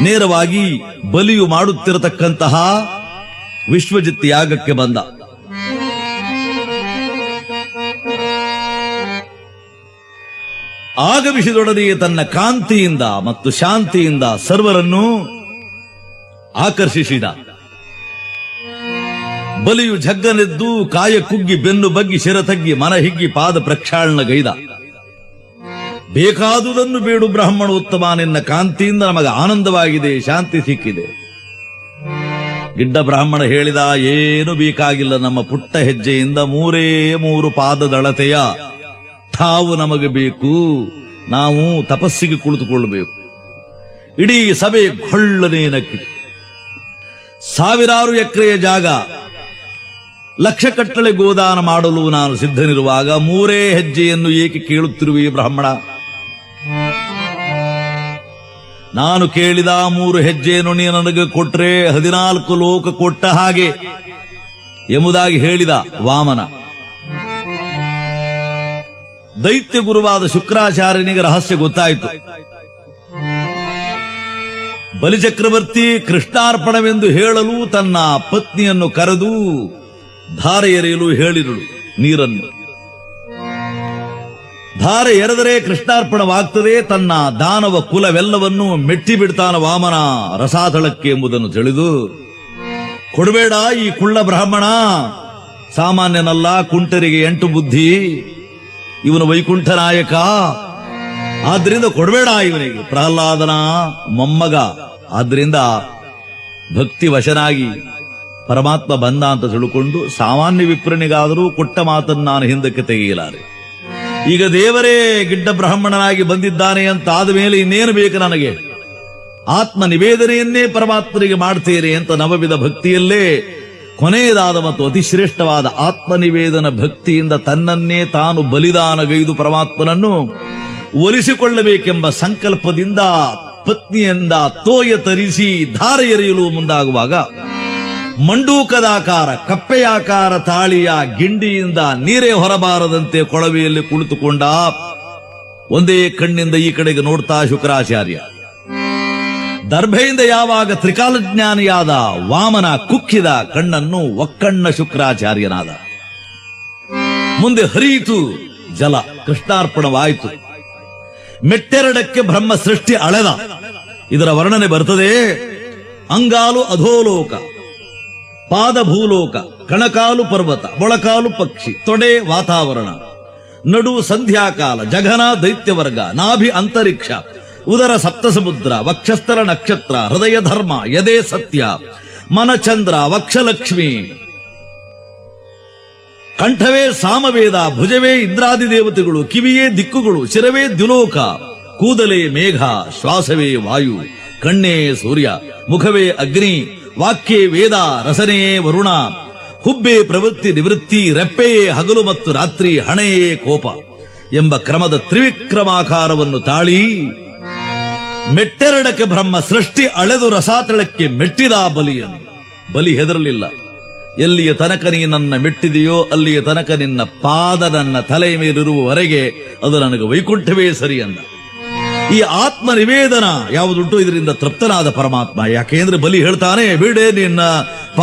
ನೇರವಾಗಿ ಬಲಿಯು ಮಾಡುತ್ತಿರತಕ್ಕಂತಹ ವಿಶ್ವಜಿತ್ ಯಾಗಕ್ಕೆ ಬಂದ ಆಗಮಿಸಿದೊಡನೆಯೇ ತನ್ನ ಕಾಂತಿಯಿಂದ ಮತ್ತು ಶಾಂತಿಯಿಂದ ಸರ್ವರನ್ನು ಆಕರ್ಷಿಸಿದ ಬಲಿಯು ಜಗ್ಗನೆದ್ದು ಕಾಯ ಕುಗ್ಗಿ ಬೆನ್ನು ಬಗ್ಗಿ ಶಿರ ತಗ್ಗಿ ಮನ ಹಿಗ್ಗಿ ಪಾದ ಪ್ರಕ್ಷಾಳನಗೈದ ಬೇಕಾದುದನ್ನು ಬೇಡು ಬ್ರಾಹ್ಮಣ ಉತ್ತಮ ನಿನ್ನ ಕಾಂತಿಯಿಂದ ನಮಗೆ ಆನಂದವಾಗಿದೆ ಶಾಂತಿ ಸಿಕ್ಕಿದೆ ಗಿಡ್ಡ ಬ್ರಾಹ್ಮಣ ಹೇಳಿದ ಏನು ಬೇಕಾಗಿಲ್ಲ ನಮ್ಮ ಪುಟ್ಟ ಹೆಜ್ಜೆಯಿಂದ ಮೂರೇ ಮೂರು ಪಾದದಳತೆಯ ತಾವು ನಮಗೆ ಬೇಕು ನಾವು ತಪಸ್ಸಿಗೆ ಕುಳಿತುಕೊಳ್ಳಬೇಕು ಇಡೀ ಸಭೆ ಗೊಳ್ಳನೆ ನಕ್ಕಿತು ಸಾವಿರಾರು ಎಕರೆಯ ಜಾಗ ಲಕ್ಷ ಕಟ್ಟಳೆ ಗೋದಾನ ಮಾಡಲು ನಾನು ಸಿದ್ಧನಿರುವಾಗ ಮೂರೇ ಹೆಜ್ಜೆಯನ್ನು ಏಕೆ ಕೇಳುತ್ತಿರುವೆ ಬ್ರಾಹ್ಮಣ ನಾನು ಕೇಳಿದ ಮೂರು ಹೆಜ್ಜೆಯನ್ನು ನೀನು ನನಗೆ ಕೊಟ್ರೆ ಹದಿನಾಲ್ಕು ಲೋಕ ಕೊಟ್ಟ ಹಾಗೆ ಎಂಬುದಾಗಿ ಹೇಳಿದ ವಾಮನ ದೈತ್ಯ ಗುರುವಾದ ಶುಕ್ರಾಚಾರ್ಯನಿಗೆ ರಹಸ್ಯ ಗೊತ್ತಾಯಿತು ಬಲಿಚಕ್ರವರ್ತಿ ಕೃಷ್ಣಾರ್ಪಣವೆಂದು ಹೇಳಲು ತನ್ನ ಪತ್ನಿಯನ್ನು ಕರೆದು ಧಾರೆ ಎರೆಯಲು ಹೇಳಿದಳು ನೀರನ್ನು ಧಾರೆ ಎರೆದರೆ ಕೃಷ್ಣಾರ್ಪಣವಾಗ್ತದೆ ತನ್ನ ದಾನವ ಕುಲವೆಲ್ಲವನ್ನು ಮೆಟ್ಟಿ ಬಿಡ್ತಾನ ವಾಮನ ರಸಾತಳಕ್ಕೆ ಎಂಬುದನ್ನು ತಿಳಿದು ಕೊಡಬೇಡ ಈ ಕುಳ್ಳ ಬ್ರಾಹ್ಮಣ ಸಾಮಾನ್ಯನಲ್ಲ ಕುಂಟರಿಗೆ ಎಂಟು ಬುದ್ಧಿ ಇವನು ವೈಕುಂಠ ನಾಯಕ ಆದ್ರಿಂದ ಕೊಡಬೇಡ ಇವನಿಗೆ ಪ್ರಹ್ಲಾದನ ಮೊಮ್ಮಗ ಆದ್ರಿಂದ ಭಕ್ತಿ ವಶನಾಗಿ ಪರಮಾತ್ಮ ಬಂದ ಅಂತ ತಿಳ್ಕೊಂಡು ಸಾಮಾನ್ಯ ವಿಪ್ರನಿಗಾದರೂ ಕೊಟ್ಟ ಮಾತನ್ನು ನಾನು ಹಿಂದಕ್ಕೆ ತೆಗೆಯಲಾರೆ ಈಗ ದೇವರೇ ಗಿಡ್ಡ ಬ್ರಾಹ್ಮಣನಾಗಿ ಬಂದಿದ್ದಾನೆ ಅಂತ ಆದ ಮೇಲೆ ಇನ್ನೇನು ಬೇಕು ನನಗೆ ಆತ್ಮ ನಿವೇದನೆಯನ್ನೇ ಪರಮಾತ್ಮನಿಗೆ ಮಾಡ್ತೇನೆ ಅಂತ ನವವಿಧ ಭಕ್ತಿಯಲ್ಲೇ ಕೊನೆಯದಾದ ಮತ್ತು ಅತಿಶ್ರೇಷ್ಠವಾದ ಆತ್ಮ ನಿವೇದನ ಭಕ್ತಿಯಿಂದ ತನ್ನನ್ನೇ ತಾನು ಬಲಿದಾನಗೈದು ಪರಮಾತ್ಮನನ್ನು ಒಲಿಸಿಕೊಳ್ಳಬೇಕೆಂಬ ಸಂಕಲ್ಪದಿಂದ ಪತ್ನಿಯಿಂದ ತೋಯ ತರಿಸಿ ಧಾರೆ ಎರೆಯಲು ಮುಂದಾಗುವಾಗ ಮಂಡೂಕದಾಕಾರ ಕಪ್ಪೆಯಾಕಾರ ತಾಳಿಯ ಗಿಂಡಿಯಿಂದ ನೀರೇ ಹೊರಬಾರದಂತೆ ಕೊಳವೆಯಲ್ಲಿ ಕುಳಿತುಕೊಂಡ ಒಂದೇ ಕಣ್ಣಿಂದ ಈ ಕಡೆಗೆ ನೋಡ್ತಾ ಶುಕ್ರಾಚಾರ್ಯ ದರ್ಭೆಯಿಂದ ಯಾವಾಗ ತ್ರಿಕಾಲಜ್ಞಾನಿಯಾದ ವಾಮನ ಕುಕ್ಕಿದ ಕಣ್ಣನ್ನು ಒಕ್ಕಣ್ಣ ಶುಕ್ರಾಚಾರ್ಯನಾದ ಮುಂದೆ ಹರಿಯಿತು ಜಲ ಕೃಷ್ಣಾರ್ಪಣವಾಯಿತು ಮೆಟ್ಟೆರಡಕ್ಕೆ ಬ್ರಹ್ಮ ಸೃಷ್ಟಿ ಅಳೆದ ಇದರ ವರ್ಣನೆ ಬರ್ತದೆ ಅಂಗಾಲು ಅಧೋಲೋಕ ಪಾದ ಭೂಲೋಕ ಕಣಕಾಲು ಪರ್ವತ ಮೊಳಕಾಲು ಪಕ್ಷಿ ತೊಡೆ ವಾತಾವರಣ ನಡು ಸಂಧ್ಯಾಕಾಲ ಜಘನ ದೈತ್ಯವರ್ಗ ನಾಭಿ ಅಂತರಿಕ್ಷ ಉದರ ಸಪ್ತಸಮುದ್ರ ವಕ್ಷಸ್ಥಲ ನಕ್ಷತ್ರ ಹೃದಯ ಧರ್ಮ ಯದೇ ಸತ್ಯ ಮನಚಂದ್ರ ವಕ್ಷಲಕ್ಷ್ಮಿ ಕಂಠವೇ ಸಾಮವೇದ ಭುಜವೇ ಇಂದ್ರಾದಿ ದೇವತೆಗಳು ಕಿವಿಯೇ ದಿಕ್ಕುಗಳು ಶಿರವೇ ದ್ಯುಲೋಕ ಕೂದಲೇ ಮೇಘ ಶ್ವಾಸವೇ ವಾಯು ಕಣ್ಣೇ ಸೂರ್ಯ ಮುಖವೇ ಅಗ್ನಿ ವಾಕ್ಯೇ ವೇದ ರಸನೆಯೇ ವರುಣ ಹುಬ್ಬೆ ಪ್ರವೃತ್ತಿ ನಿವೃತ್ತಿ ರೆಪ್ಪೆಯೇ ಹಗಲು ಮತ್ತು ರಾತ್ರಿ ಹಣೆಯೇ ಕೋಪ ಎಂಬ ಕ್ರಮದ ತ್ರಿವಿಕ್ರಮಾಕಾರವನ್ನು ತಾಳಿ ಮೆಟ್ಟೆರಡಕ್ಕೆ ಬ್ರಹ್ಮ ಸೃಷ್ಟಿ ಅಳೆದು ರಸಾತಳಕ್ಕೆ ಮೆಟ್ಟಿದ ಬಲಿಯನ್ನು ಬಲಿ ಹೆದರಲಿಲ್ಲ ಎಲ್ಲಿಯ ತನಕ ನೀ ನನ್ನ ಮೆಟ್ಟಿದೆಯೋ ಅಲ್ಲಿಯ ತನಕ ನಿನ್ನ ಪಾದ ನನ್ನ ತಲೆಯ ಮೇಲಿರುವವರೆಗೆ ಅದು ನನಗೆ ವೈಕುಂಠವೇ ಸರಿ ಅಂದ ಈ ಆತ್ಮ ನಿವೇದನ ಯಾವುದುಂಟು ಇದರಿಂದ ತೃಪ್ತನಾದ ಪರಮಾತ್ಮ ಯಾಕೆಂದ್ರೆ ಬಲಿ ಹೇಳ್ತಾನೆ ಬಿಡೆ ನಿನ್ನ